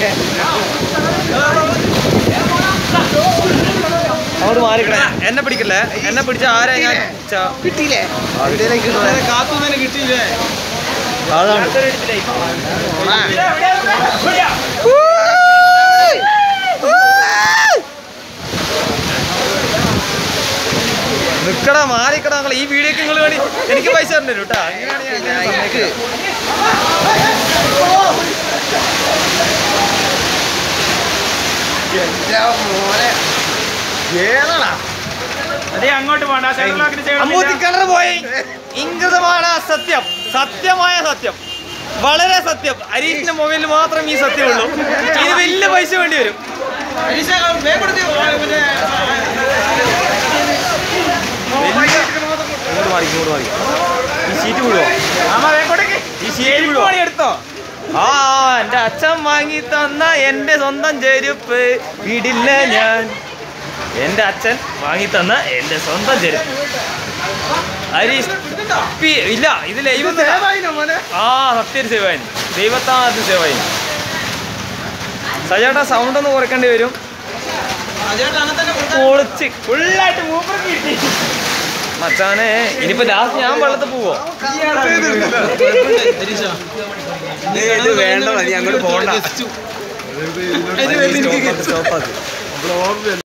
അങ്ങോട്ട് മാറിക്കണേ എന്നെ പിടിക്കല്ലേ എന്നെ പിടിച്ച ആരാ ഞാൻ ച- കിട്ടിയില്ലേ കാത്തു തന്നെ കിട്ടിയില്ലേ അതാണ് നിക്കടാ മാറിക്കടാ നിങ്ങൾ ഈ വീഡിയോക്ക് നിങ്ങൾ വേണ്ടി എനിക്ക് പൈസ തരണം കേട്ടാ അങ്ങനെയാണ് ഞാൻ സമ്മതിക്കുക. ഏതാടാ അതെ അങ്ങോട്ട് പോണ്ട സൈഡിലോട്ട് അമ്മൂത്തി കിണർ പോയി ഇംഗിതമാണ് സത്യം സത്യമായ സത്യം വളരെ സത്യം അരീഷിന്റെ മൊബൈലിൽ മാത്രം ഈ സത്യമുള്ളൂ ഇത് വലിയ പൈസ വേണ്ടി വരും വലിയ- ഇങ്ങോട്ട് മാറി ഇങ്ങോട്ട് മാറി ഈ സീറ്റ് വിടുവോ ഈ സീറ്റ് വിടുവോ എടുത്തോ ആ എന്റെ അച്ഛൻ വാങ്ങി തന്ന എന്റെ സ്വന്തം ചെരുപ്പ് വിടില്ല ഞാൻ എന്റെ അച്ഛൻ വാങ്ങി തന്ന എന്റെ സ്വന്തം ചെരുപ്പ് ഹരീഷ് പി- ഇല്ല ഇത് ലൈവ് ആ സത്യം സേവായി ദൈവത്താണ് സേവായി സജേട്ടാ സൗണ്ട് ഒന്ന് കുറയ്ക്കേണ്ടി വരും പൊളിച്ച് ഫുള്ളായിട്ട് മൂപ്പർക്ക് കിട്ടി മച്ചാനെ ഇനിയിപ്പോ ലാസ്റ്റ് ഞാൻ വെള്ളത്തിൽ പോവോ ഇത് വേണ്ട മതി അങ്ങോട്ട് പോണ്ട സ്റ്റോപ്പാക്ക്